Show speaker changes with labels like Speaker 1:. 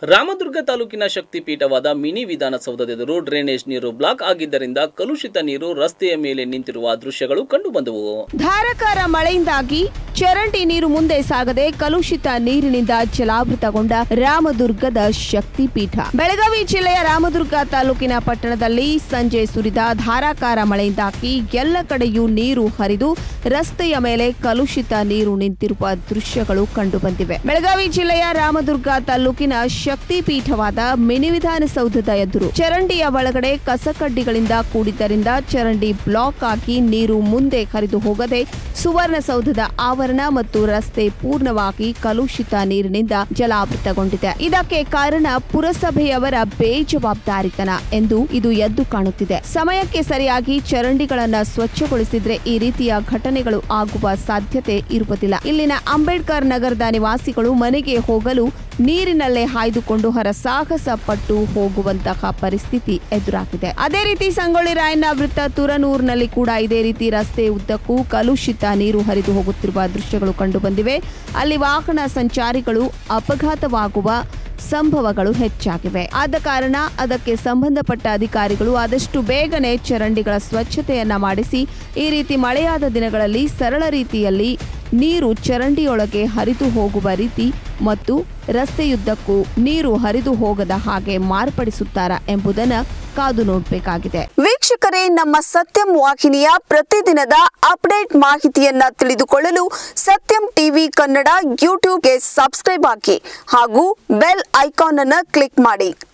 Speaker 1: ರಾಮದುರ್ಗ ತಾಲೂಕಿನ ಶಕ್ತಿಪೀಠವಾದ ಮಿನಿ ವಿಧಾನಸೌಧದೆದುರು ಡ್ರೈನೇಜ್ ನೀರು ಬ್ಲಾಕ್ ಆಗಿದ್ದರಿಂದ ಕಲುಷಿತ ನೀರು ರಸ್ತೆಯ ಮೇಲೆ ನಿಂತಿರುವ ದೃಶ್ಯಗಳು ಕಂಡುಬಂದವು
Speaker 2: ಧಾರಾಕಾರ ಮಳೆಯಿಂದಾಗಿ ಚರಂಡಿ ನೀರು ಮುಂದೆ ಸಾಗದೆ ಕಲುಷಿತ ನೀರಿನಿಂದ ಜಲಾವೃತಗೊಂಡ ರಾಮದುರ್ಗದ ಶಕ್ತಿಪೀಠ ಬೆಳಗಾವಿ ಜಿಲ್ಲೆಯ ರಾಮದುರ್ಗ ತಾಲೂಕಿನ ಪಟ್ಟಣದಲ್ಲಿ ಸಂಜೆ ಸುರಿದ ಧಾರಾಕಾರ ಮಳೆಯಿಂದಾಗಿ ಎಲ್ಲ ಕಡೆಯೂ ನೀರು ಹರಿದು ರಸ್ತೆಯ ಮೇಲೆ ಕಲುಷಿತ ನೀರು ನಿಂತಿರುವ ದೃಶ್ಯಗಳು ಕಂಡುಬಂದಿವೆ ಬೆಳಗಾವಿ ಜಿಲ್ಲೆಯ ರಾಮದುರ್ಗ ತಾಲೂಕಿನ ಶಕ್ತಿಪೀಠವಾದ ಮಿನಿ ವಿಧಾನಸೌಧದ ಎದುರು ಚರಂಡಿಯ ಒಳಗಡೆ ಕಸಕಡ್ಡಿಗಳಿಂದ ಕೂಡಿದ್ದರಿಂದ ಚರಂಡಿ ಬ್ಲಾಕ್ ಆಗಿ ನೀರು ಮುಂದೆ ಹರಿದು ಹೋಗದೆ ಸುವರ್ಣಸೌಧದ ಆವರಣ ಮತ್ತು ರಸ್ತೆ ಪೂರ್ಣವಾಗಿ ಕಲುಷಿತ ನೀರಿನಿಂದ ಜಲಾವೃತಗೊಂಡಿದೆ ಇದಕ್ಕೆ ಕಾರಣ ಪುರಸಭೆಯವರ ಬೇಜವಾಬ್ದಾರಿತನ ಎಂದು ಇದು ಎದ್ದು ಕಾಣುತ್ತಿದೆ ಸಮಯಕ್ಕೆ ಸರಿಯಾಗಿ ಚರಂಡಿಗಳನ್ನ ಸ್ವಚ್ಛಗೊಳಿಸಿದ್ರೆ ಈ ರೀತಿಯ ಘಟನೆಗಳು ಆಗುವ ಸಾಧ್ಯತೆ ಇರುವುದಿಲ್ಲ ಇಲ್ಲಿನ ಅಂಬೇಡ್ಕರ್ ನಗರದ ನಿವಾಸಿಗಳು ಮನೆಗೆ ಹೋಗಲು ನೀರಿನಲ್ಲೇ ಹಾಯ್ದುಕೊಂಡು ಹರಸಾಹಸ ಪಟ್ಟು ಹೋಗುವಂತಹ ಪರಿಸ್ಥಿತಿ ಎದುರಾಗಿದೆ ಅದೇ ರೀತಿ ಸಂಗೊಳ್ಳಿ ರಾಯಣ್ಣ ವೃತ್ತ ತುರನೂರ್ನಲ್ಲಿ ಕೂಡ ಇದೇ ರೀತಿ ರಸ್ತೆ ಉದ್ದಕ್ಕೂ ಕಲುಷಿತ ನೀರು ಹರಿದು ಹೋಗುತ್ತಿರುವ ದೃಶ್ಯಗಳು ಕಂಡುಬಂದಿವೆ ಅಲ್ಲಿ ವಾಹನ ಸಂಚಾರಿಗಳು ಅಪಘಾತವಾಗುವ ಸಂಭವಗಳು ಹೆಚ್ಚಾಗಿವೆ ಆದ ಕಾರಣ ಅದಕ್ಕೆ ಸಂಬಂಧಪಟ್ಟ ಅಧಿಕಾರಿಗಳು ಆದಷ್ಟು ಬೇಗನೆ ಚರಂಡಿಗಳ ಸ್ವಚ್ಛತೆಯನ್ನ ಮಾಡಿಸಿ ಈ ರೀತಿ ಮಳೆಯಾದ ದಿನಗಳಲ್ಲಿ ಸರಳ ರೀತಿಯಲ್ಲಿ ನೀರು ಚರಂಡಿಯೊಳಗೆ ಹರಿದು ಹೋಗುವ ರೀತಿ ಮತ್ತು ರಸ್ತೆಯುದ್ದಕ್ಕೂ ನೀರು ಹರಿದು ಹೋಗದ ಹಾಗೆ ಮಾರ್ಪಡಿಸುತ್ತಾರಾ ಎಂಬುದನ್ನು ಕಾದು ನೋಡಬೇಕಾಗಿದೆ
Speaker 3: ವೀಕ್ಷಕರೇ ನಮ್ಮ ಸತ್ಯಂ ವಾಹಿನಿಯ ಪ್ರತಿದಿನದ ಅಪ್ಡೇಟ್ ಮಾಹಿತಿಯನ್ನ ತಿಳಿದುಕೊಳ್ಳಲು ಸತ್ಯಂ ಟಿವಿ ಕನ್ನಡ ಯೂಟ್ಯೂಬ್ಗೆ ಸಬ್ಸ್ಕ್ರೈಬ್ ಹಾಕಿ ಹಾಗೂ ಬೆಲ್ ಐಕಾನ್ ಅನ್ನು ಕ್ಲಿಕ್ ಮಾಡಿ